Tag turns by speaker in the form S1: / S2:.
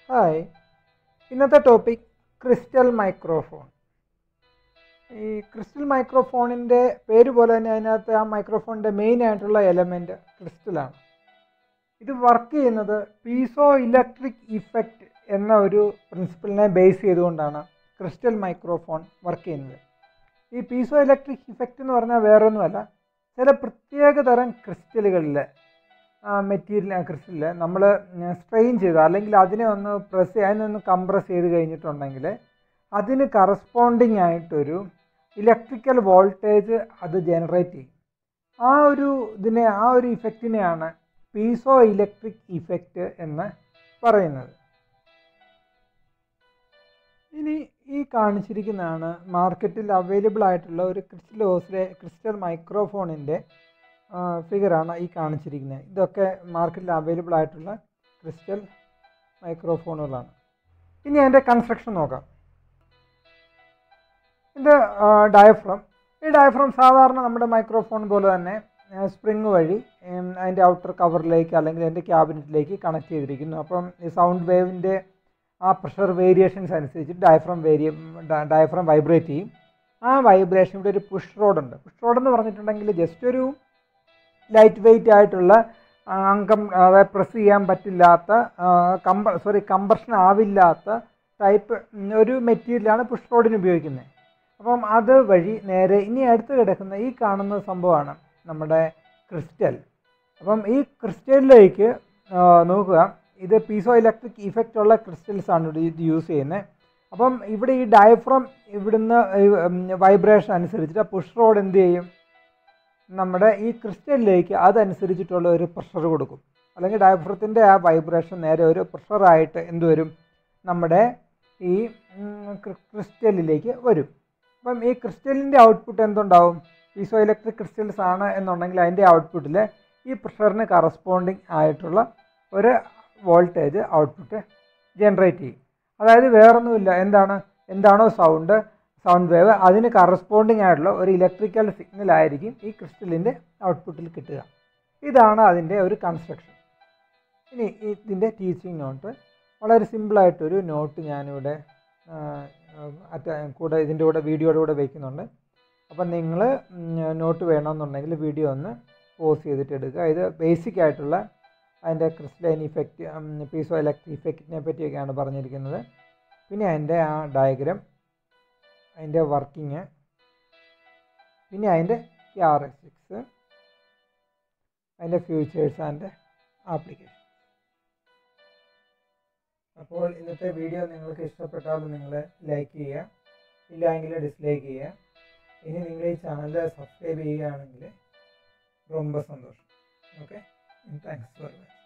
S1: hi ഇന്നത്തെ topic crystal microphone ഈ crystal മൈക്രോഫോണിൻ്റെ പേര് പോലെ തന്നെ അതിനകത്ത് ആ മൈക്രോഫോണിൻ്റെ മെയിൻ ആയിട്ടുള്ള എലമെൻറ്റ് ക്രിസ്റ്റലാണ് ഇത് വർക്ക് ചെയ്യുന്നത് പീസോ ഇലക്ട്രിക് ഇഫക്റ്റ് എന്ന ഒരു പ്രിൻസിപ്പിളിനെ ബേസ് ചെയ്തുകൊണ്ടാണ് ക്രിസ്റ്റൽ മൈക്രോഫോൺ വർക്ക് ചെയ്യുന്നത് ഈ പീസോ ഇലക്ട്രിക് ഇഫക്റ്റ് എന്ന് പറഞ്ഞാൽ വേറൊന്നുമല്ല ചില പ്രത്യേക തരം ക്രിസ്റ്റലുകളിൽ മെറ്റീരിയൽ ക്രിസ്റ്റലിൽ നമ്മൾ സ്ട്രെയിൻ ചെയ്ത് അല്ലെങ്കിൽ അതിനെ ഒന്ന് പ്രസ് ചെയ്ത് അതിനൊന്ന് കംപ്രസ് ചെയ്ത് കഴിഞ്ഞിട്ടുണ്ടെങ്കിൽ അതിന് കറസ്പോണ്ടിങ് ആയിട്ടൊരു ഇലക്ട്രിക്കൽ വോൾട്ടേജ് അത് ജനറേറ്റ് ചെയ്യും ആ ഒരു ഇതിനെ ആ ഒരു ഇഫക്റ്റിനെയാണ് പീസോ ഇലക്ട്രിക് ഇഫക്റ്റ് എന്ന് പറയുന്നത് ഇനി ഈ കാണിച്ചിരിക്കുന്നതാണ് മാർക്കറ്റിൽ അവൈലബിൾ ആയിട്ടുള്ള ഒരു ക്രിസ്റ്റൽ ഓസിലെ ക്രിസ്റ്റൽ മൈക്രോഫോണിൻ്റെ ഫിഗറാണ് ഈ കാണിച്ചിരിക്കുന്നത് ഇതൊക്കെ മാർക്കറ്റിൽ അവൈലബിൾ ആയിട്ടുള്ള ക്രിസ്റ്റൽ മൈക്രോഫോണുകളാണ് ഇനി അതിൻ്റെ കൺസ്ട്രക്ഷൻ നോക്കാം ഇത് ഡയഫ്രം ഈ ഡയഫ്രം സാധാരണ നമ്മുടെ മൈക്രോഫോൺ പോലെ തന്നെ സ്പ്രിങ് വഴി അതിൻ്റെ ഔട്ടർ കവറിലേക്ക് അല്ലെങ്കിൽ അതിൻ്റെ ക്യാബിനറ്റിലേക്ക് കണക്ട് ചെയ്തിരിക്കുന്നു അപ്പം ഈ സൗണ്ട് വേവിൻ്റെ ആ പ്രഷർ വേരിയേഷൻസ് അനുസരിച്ച് ഡയഫ്രം വേരിയ ഡയഫ്രം വൈബ്രേറ്റ് ചെയ്യും ആ വൈബ്രേഷൻ ഇവിടെ ഒരു പുഷ് റോഡ് ഉണ്ട് പുഷ് റോഡ് എന്ന് പറഞ്ഞിട്ടുണ്ടെങ്കിൽ ജസ്റ്റ് ഒരു ലൈറ്റ് വെയിറ്റ് ആയിട്ടുള്ള അങ്കം അതായത് പ്രസ് ചെയ്യാൻ പറ്റില്ലാത്ത കമ്പ സോറി കമ്പർഷൻ ആവില്ലാത്ത ടൈപ്പ് ഒരു മെറ്റീരിയലാണ് പുഷ് റോഡിന് ഉപയോഗിക്കുന്നത് അപ്പം അത് വഴി നേരെ ഇനി അടുത്ത് കിടക്കുന്ന ഈ കാണുന്ന സംഭവമാണ് നമ്മുടെ ക്രിസ്റ്റൽ അപ്പം ഈ ക്രിസ്റ്റലിലേക്ക് നോക്കുക ഇത് പീസോ ഇലക്ട്രിക് ഇഫക്റ്റ് ഉള്ള ക്രിസ്റ്റൽസ് ആണ് ഇത് യൂസ് ചെയ്യുന്നത് അപ്പം ഇവിടെ ഈ ഡയഫ്രം ഇവിടുന്ന് വൈബ്രേഷൻ അനുസരിച്ചിട്ട് പുഷ് റോഡ് എന്ത് ചെയ്യും നമ്മുടെ ഈ ക്രിസ്റ്റലിലേക്ക് അതനുസരിച്ചിട്ടുള്ള ഒരു പ്രഷർ കൊടുക്കും അല്ലെങ്കിൽ ഡയഫ്രത്തിൻ്റെ ആ വൈബ്രേഷൻ നേരെ ഒരു പ്രഷറായിട്ട് എന്ത് വരും നമ്മുടെ ഈ ക്രിസ്റ്റലിലേക്ക് വരും അപ്പം ഈ ക്രിസ്റ്റലിൻ്റെ ഔട്ട്പുട്ട് എന്തുണ്ടാവും പീസോ ഇലക്ട്രിക് ക്രിസ്റ്റൽസ് ആണ് എന്നുണ്ടെങ്കിൽ അതിൻ്റെ ഔട്ട്പുട്ടിൽ ഈ പ്രഷറിന് കറസ്പോണ്ടിങ് ആയിട്ടുള്ള ഒരു വോൾട്ടേജ് ഔട്ട്പുട്ട് ജനറേറ്റ് ചെയ്യും അതായത് വേറൊന്നുമില്ല എന്താണ് എന്താണോ സൗണ്ട് സൗണ്ട് വേവ് അതിന് കറസ്പോണ്ടിങ് ആയിട്ടുള്ള ഒരു ഇലക്ട്രിക്കൽ സിഗ്നൽ ആയിരിക്കും ഈ ക്രിസ്റ്റലിൻ്റെ ഔട്ട്പുട്ടിൽ കിട്ടുക ഇതാണ് അതിൻ്റെ ഒരു കൺസ്ട്രക്ഷൻ ഇനി ഇതിൻ്റെ ടീച്ചിങ് നോട്ട് വളരെ സിമ്പിളായിട്ടൊരു നോട്ട് ഞാനിവിടെ അറ്റ കൂടെ ഇതിൻ്റെ കൂടെ വീഡിയോയുടെ കൂടെ വയ്ക്കുന്നുണ്ട് അപ്പം നിങ്ങൾ നോട്ട് വേണമെന്നുണ്ടെങ്കിൽ വീഡിയോ ഒന്ന് പോസ് ചെയ്തിട്ട് എടുക്കുക ഇത് ബേസിക് ആയിട്ടുള്ള അതിൻ്റെ ക്രിസ്റ്റലൈൻ ഇഫക്റ്റ് പീസോ ഇലക്ട്രിക് ഇഫക്റ്റിനെ പറ്റിയൊക്കെയാണ് പറഞ്ഞിരിക്കുന്നത് പിന്നെ അതിൻ്റെ ആ ഡയഗ്രാം അതിൻ്റെ വർക്കിങ് പിന്നെ അതിൻ്റെ ക്യാരക്ടറിക്സ് അതിൻ്റെ ഫ്യൂച്ചേഴ്സ് ആൻഡ് ആപ്ലിക്കേഷൻ അപ്പോൾ ഇന്നത്തെ വീഡിയോ നിങ്ങൾക്ക് ഇഷ്ടപ്പെട്ടാൽ നിങ്ങൾ ലൈക്ക് ചെയ്യുക ഇല്ലെങ്കിൽ ഡിസ്ലൈക്ക് ചെയ്യുക ഇനി നിങ്ങൾ ഈ ചാനൽ സബ്സ്ക്രൈബ് ചെയ്യുകയാണെങ്കിൽ ரொம்ப സന്തോഷം ഓക്കെ താങ്ക്സ് ഫോർ വാച്ചിങ്